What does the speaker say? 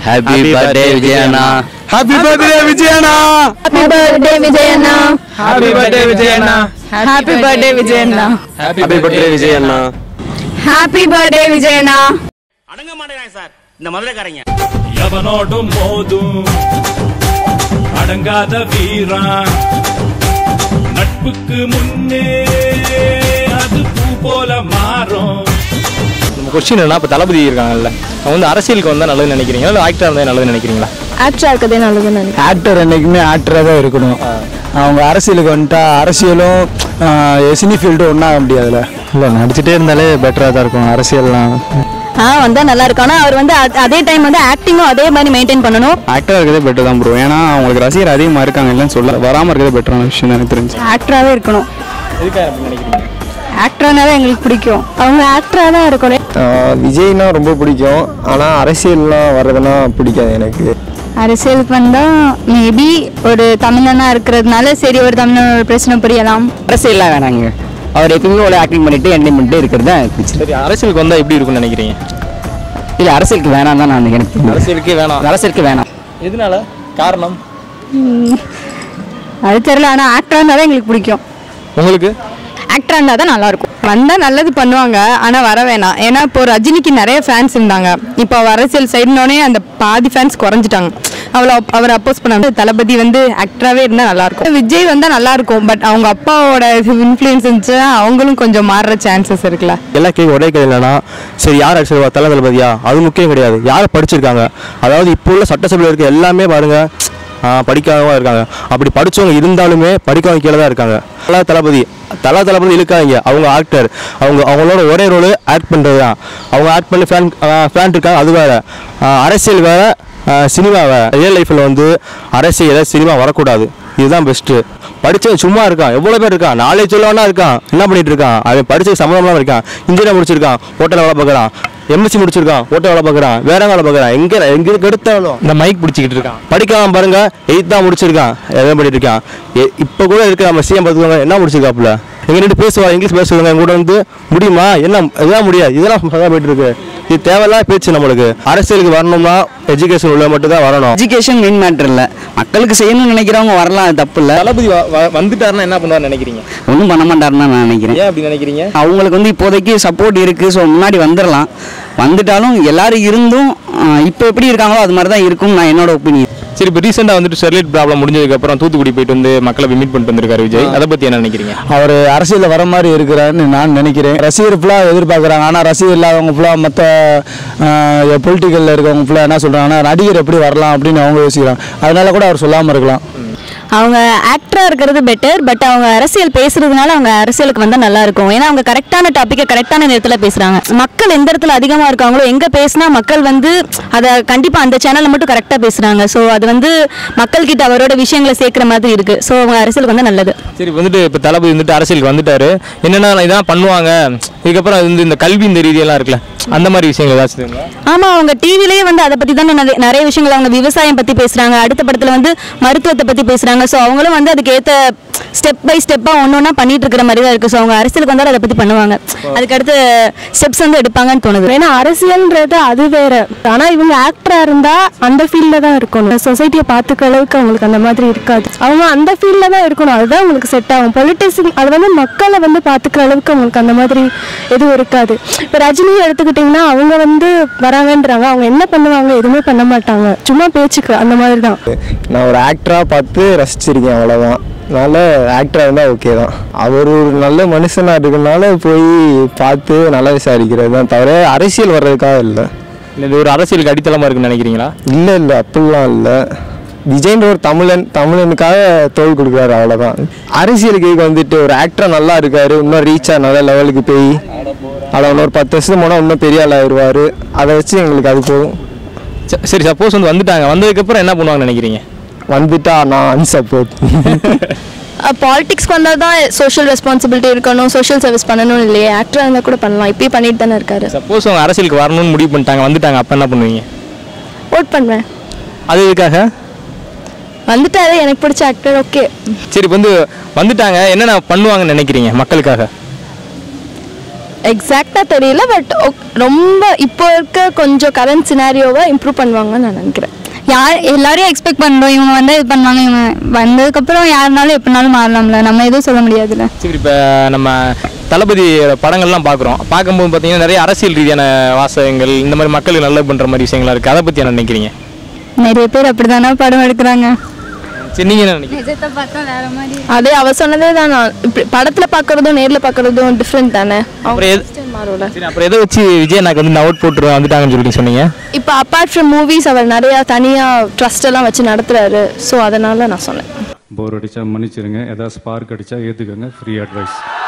Happy birthday விஜயண்ணா happy birthday விஜயண்ணா happy birthday விஜயண்ணா ஹாப்பி பர்த்டே விஜயண்ணா ஹாப்பி பர்த்டே விஜயண்ணா ஹாப்பி பர்த்டே விஜயண்ணா ஹாப்பி பர்த்டே விஜயண்ணா அடங்க மாட்டேங்கிறாங்க சார் இந்த மதுரைக்காரங்க எவனோடும் மோதும் அடங்காத வீரா நட்புக்கு முன்னே அது பூ போல மாறும் நம்ம கொஸ்டின் என்ன இப்போ தளபதி இருக்காங்கல்ல அவங்க வந்து அரசியலுக்கு வந்தால் நல்லதுன்னு நினைக்கிறீங்களா இல்லை ஆக்டராக இருந்தால் நல்லதுன்னு நினைக்கிறீங்களா ஆக்டரா இருக்கதே நல்லதுன்னு நினைக்கிறேன் ஆக்டர் என்னைக்குமே ஆக்டராக தான் இருக்கணும் அவங்க அரசியலுக்கு வந்துட்டா அரசியலும் சினி ஃபீல்டும் ஒன்றாக முடியாதுல்ல இல்லை நடிச்சுட்டே இருந்தாலே பெட்டராக தான் இருக்கும் அரசியல்லாம் ஆ வந்தா நல்லா இருக்கும் ஆனா அவர் வந்து அ- அதே டைம் வந்து ஆக்டிங்கும் அதே மாதிரி மெயின்டைன் பண்ணணும் ஆக்டராக இருக்கிறதே பெட்டர் தான் ப்ரோ ஏன்னா அவங்களுக்கு ரசிகர் அதிகமாக இருக்காங்க இல்லைன்னு சொல்ல வராமல் இருக்கிறது பெட்டரான விஷயம் எனக்கு தெரிஞ்சு ஆக்டராவே இருக்கணும் எதுக்காக அப்படி நினைக்கிறீங்க ஆக்டர்னாவே எங்களுக்கு பிடிக்கும் அவங்க ஆக்டரா தான் இருக்கணும் விஜய்னா ரொம்ப பிடிக்கும் ஆனால் அரசியல்லாம் வர்றதுனா பிடிக்காது எனக்கு அரசியலுக்கு வந்தா மேபி ஒரு தமிழனா இருக்கிறதுனால சரி ஒரு தமிழன் ஒரு பிரச்சனை புரியலாம் அரசியல்லாம் வேணாங்க அவர் எப்பயுமே ஒரு ஆக்டிங் பண்ணிட்டு என்டர்டைன் பண்ணிட்டு இருக்கிறது தான் எனக்கு பிடிச்சிருக்கு சரி அரசியலுக்கு வந்தால் எப்படி இருக்கும்னு நினைக்கிறீங்க இல்லை அரசியலுக்கு வேணாம் தான் நான் எனக்கு தெரியும். அரசியலுக்கே வேணாம் அரசியலுக்கு வேணாம் எதனால காரணம் அது தெரியல ஆனா ஆக்டரா இருந்தா தான் எங்களுக்கு பிடிக்கும் உங்களுக்கு ஆக்டரா இருந்தா தான் நல்லா இருக்கும் வந்தா நல்லது பண்ணுவாங்க ஆனா வர வேணாம் ஏன்னா இப்போ ரஜினிக்கு நிறைய ஃபேன்ஸ் இருந்தாங்க இப்போ அவர் அரசியல் சைடுனோடனே அந்த பாதி ஃபேன்ஸ் குறைஞ்சிட்டாங்க அவளை அவர் அப்போஸ் பண்ண தளபதி வந்து ஆக்டராகவே இருந்தால் நல்லா இருக்கும் விஜய் வந்தால் நல்லா இருக்கும் பட் அவங்க அப்பாவோட இன்ஃப்ளூயன்ஸ் இருந்துச்சுன்னா அவங்களும் கொஞ்சம் மாறுற சான்சஸ் இருக்குல்ல எல்லாம் கேட்க ஒரே கேள்வி என்னன்னா சரி யார் அடிச்சிருவா தலை தளபதியா அது முக்கியம் கிடையாது யாரை படிச்சிருக்காங்க அதாவது இப்போ உள்ள சட்டசபையில் இருக்க எல்லாமே பாருங்க ஆ, படிக்காதவங்க இருக்காங்க அப்படி படிச்சவங்க இருந்தாலுமே படிக்காதவங்க கீழே தான் இருக்காங்க தலா தளபதி தலா தளபதி இழுக்காதீங்க அவங்க ஆக்டர் அவங்க அவங்களோட ஒரே ரோலு ஆக்ட் பண்ணுறது தான் அவங்க ஆக்ட் பண்ணி ஃபேன் ஃபேன் இருக்காங்க அது வேற ஆ, அரசியல் வேற சினிமாவை ரியல் லைஃப்பில் வந்து அரசியல் சினிமா வரக்கூடாது இதுதான் பெஸ்ட்டு படிச்சவன் சும்மா இருக்கான் எவ்வளோ பேர் இருக்கான் நாலேஜ் உள்ளவனா இருக்கான் என்ன பண்ணிட்டு இருக்கான் அவன் படிச்ச சம்மந்தமாக இருக்கான் இன்ஜினியர் முடிச்சிருக்கான் ஹோட்டல் வேலை பார்க்குறான் எம்எஸ்சி முடிச்சிருக்கான் ஹோட்டல் வேலை பார்க்குறான் வேற வேலை பார்க்குறான் எங்கே எங்கே எடுத்தாலும் இந்த மைக் பிடிச்சிக்கிட்டு இருக்கான் படிக்காம பாருங்க எயித் தான் முடிச்சிருக்கான் எதாவது பண்ணிட்டு இருக்கான் எ- இப்போ கூட இருக்க நம்ம சிஎம் பார்த்துக்கோங்க என்ன முடிச்சிருக்காப்புல எங்க நின்று பேசுவா இங்கிலீஷ் பேசுவாங்க எங்க கூட வந்து முடியுமா என்ன இதெல்லாம் முடியாது இதெல்லாம் சதா போயிட்டு இருக்கு இது தேவையில்லாத பேச்சு நம்மளுக்கு அரசியலுக்கு வரணும்னா எஜுகேஷன் உள்ள மட்டும் தான் வரணும் எஜுகேஷன் மெயின் மேட்டர் இல்லை மக்களுக்கு செய்யணும்னு நினைக்கிறவங்க வரலாம் அது தப்பு இல்லை தளபதி வந்துட்டாருன்னா என்ன பண்ணுவார்னு நினைக்கிறீங்க ஒன்றும் பண்ண மாட்டாருன்னு தான் நான் நினைக்கிறேன் ஏன் அப்படி நினைக்கிறீங்க அவங்களுக்கு வந்து இப்போதைக்கு சப்போர்ட் இருக்குது ஸோ முன்னாடி வந்துடலாம் வந்துட்டாலும் எல்லாரும் இருந்தும் இப்போ எப்படி இருக்காங்களோ அது மாதிரி தான் இருக்கும் நான் என்னோட ஒப்பீனியன் சரி இப்போ ரீசெண்டாக வந்துட்டு ஸ்டெர்லைட் ப்ராப்ளம் முடிஞ்சதுக்கு அப்புறம் தூத்துக்குடி போயிட்டு வந்து மக்களை மீட் பண்ணிட்டு வந்திருக்காரு விஜய் அதை பற்றி என்ன நினைக்கிறீங்க அவர் அரசியலில் வர மாதிரி இருக்கிறாருன்னு நான் நினைக்கிறேன் ரசிகர் ஃபுல்லாக எதிர்பார்க்குறாங்க ஆனால் ரசிகர் இல்லாதவங்க ஃபுல்லாக மற்ற பொலிட்டிக்கலில் இருக்கவங்க ஃபுல்லாக என்ன சொல்கிறாங்கன்னா நடிகர் எப்படி வரலாம் அப்படின்னு அவங்க யோசிக்கிறாங்க அதனால கூட அவர் சொல்லாமல் இருக்கலாம் அவங்க ஆக்டரா இருக்கிறது பெட்டர் பட் அவங்க அரசியல் பேசுறதுனால அவங்க அரசியலுக்கு வந்தா நல்லா இருக்கும் ஏன்னா அவங்க கரெக்டான டாப்பிக்கை கரெக்டான நேரத்துல பேசுறாங்க மக்கள் எந்த இடத்துல அதிகமா இருக்காங்களோ எங்க பேசினா மக்கள் வந்து அதை கண்டிப்பா அந்த சேனல்ல மட்டும் கரெக்டா பேசுறாங்க ஸோ அது வந்து மக்கள் கிட்ட அவரோட விஷயங்களை சேர்க்கிற மாதிரி இருக்கு ஸோ அவங்க அரசியலுக்கு வந்தா நல்லது சரி இப்ப வந்துட்டு இப்போ தளபதி வந்துட்டு அரசியலுக்கு வந்துட்டாரு என்னென்ன இதான் பண்ணுவாங்க இதுக்கப்புறம் அது வந்து இந்த கல்வி இந்த ரீதியெல்லாம் இருக்குல்ல அந்த மாதிரி விஷயங்கள் ஏதாச்சும் இருக்குங்களா? ஆமா அவங்க டிவிலேயே வந்து அதை பத்தி தான் நிறைய- நிறைய விஷயங்கள் அவங்க விவசாயம் பத்தி பேசுறாங்க அடுத்த படத்துல வந்து மருத்துவத்தை பத்தி பேசுறாங்க ஸோ அவங்களும் வந்து அதுக்கு ஏத்த ஸ்டெப் பை ஸ்டெப்பா ஒன்னொன்னா பண்ணிட்டு இருக்கிற மாதிரி தான் இருக்கு ஸோ அவங்க அரசியலுக்கு வந்தாலும் அதை பத்தி பண்ணுவாங்க அதுக்கு அடுத்து ஸ்டெப்ஸ் வந்து எடுப்பாங்கன்னு தோணுது ஏன்னா அரசியல்ன்றது அது வேற ஆனா இவங்க ஆக்டரா இருந்தா அந்த ஃபீல்ட்ல தான் இருக்கணும் சொசைட்டியை பார்த்துக்க அளவுக்கு அவங்களுக்கு அந்த மாதிரி இருக்காது அவங்க அந்த ஃபீல்ட்ல தான் இருக்கணும் அதுதான் அவங்களுக்கு செட் ஆகும் பொலிட்டிக்ஸ் அது வந்து மக்களை வந்து பார்த்துக்கிற அளவுக்கு அவங்களுக்கு அந்த மாதிரி எதுவும் இருக்காது இப்போ ரஜினியை எடுத்துக்கிட்டிங்கன்னா அவங்க வந்து வராங்கன்றாங்க அவங்க என்ன பண்ணுவாங்க எதுவுமே பண்ண மாட்டாங்க சும்மா பேச்சுக்கு அந்த மாதிரி தான் நான் ஒரு ஆக்டராக பார்த்து ரசிச்சிருக்கேன் அவ்வளோதான் அதனால ஆக்டராக இருந்தால் ஓகே தான் அவர் ஒரு நல்ல மனுஷனாக இருக்கனால போய் பார்த்து நல்லா விசாரிக்கிறது தான் தவிர அரசியல் வர்றதுக்காக இல்லை இல்லை இது ஒரு அரசியலுக்கு அடித்தளமாக இருக்குன்னு நினைக்கிறீங்களா இல்லை இல்லை அப்படிலாம் இல்லை விஜய்ன்ற ஒரு தமிழன் தமிழனுக்காக தோல் கொடுக்குறாரு அவ்வளோதான் அரசியலுக்கு வந்துட்டு ஒரு ஆக்டர் நல்லா இருக்காரு இன்னும் ரீச்சாக நல்ல லெவலுக்கு போய் அதில் இன்னொரு பத்து வருஷம் போனால் இன்னும் பெரிய ஆள் ஆயிடுவார் அதை வச்சு எங்களுக்கு அது போதும் ச- சரி சப்போஸ் வந்து வந்துட்டாங்க வந்ததுக்கப்புறம் என்ன பண்ணுவாங்கன்னு நினைக்கிறீங்க வந்துட்டா நான் அன்சப்போர்ட் பாலிடிக்ஸ்க்கு வந்தால் தான் சோஷியல் ரெஸ்பான்சிபிலிட்டி இருக்கணும் சோஷியல் சர்வீஸ் பண்ணணும் இல்லையே ஆக்டராக இருந்தால் கூட பண்ணலாம் இப்பயும் பண்ணிட்டு தானே இருக்காரு சப்போஸ் அவங்க அரசியலுக்கு வரணும்னு முடிவு பண்ணிட்டாங்க வந்துட்டாங்க அப்போ என்ன பண்ணுவீங்க ஓட் பண்ணுவேன் அது எதுக்காக வந்துட்டாரு எனக்கு பிடிச்ச ஆக்டர் ஓகே சரி இப்போ வந்து வந்துட்டாங்க என்னென்ன பண்ணுவாங்கன்னு நினைக்கிறீங்க மக்களுக்காக எக்ஸாக்டாக தெரியல பட் ரொம்ப இப்போ இருக்க கொஞ்சம் கரண்ட் சினாரியோவை இம்ப்ரூவ் பண்ணுவாங்கன்னு நான் நினைக்கிறேன் யார் எல்லாரையும் எக்ஸ்பெக்ட் பண்ணுறோம் இவங்க வந்து இது பண்ணுவாங்க இவங்க வந்ததுக்கப்புறம் யாருனாலும் எப்படினாலும் மாறலாம்ல நம்ம எதுவும் சொல்ல முடியாதுல்ல சரி இப்போ நம்ம தளபதி படங்கள்லாம் பார்க்குறோம் பார்க்கும்போது பார்த்தீங்கன்னா நிறைய அரசியல் ரீதியான வாசகங்கள் இந்த மாதிரி மக்களுக்கு நல்லது பண்ணுற மாதிரி விஷயங்கள்லாம் இருக்குது அதை பற்றி என்ன நினைக்கிறீங்க நிறைய பேர் அப்படிதானே படம் எடுக்கிறாங்க சரி நீங்கள் என்ன நினைக்கிறீங்க நிஜத்தை பார்த்தா வேற மாதிரி அதே அவ சொன்னதே தான் நான் இப்படி படத்தில் பார்க்குறதும் நேரில் பார்க்குறதும் டிஃப்ரெண்ட் தானே அப்புறம் எது அவங்க மாறும்ல சரி அப்புறம் எதை வச்சு விஜய் எனக்கு வந்து அவுட் போட்டு வந்துட்டாங்கன்னு சொல்லி சொன்னீங்க இப்போ அப்பார்ட் ஃப்ரம் மூவிஸ் அவர் நிறையா தனியாக ட்ரஸ்ட் எல்லாம் வச்சு நடத்துறாரு ஸோ அதனால நான் சொன்னேன் போர் அடிச்சா மன்னிச்சிருங்க ஏதாவது ஸ்பார்க் அடிச்சா ஏற்றுக்கோங்க ஃப்ரீ அட்வைஸ்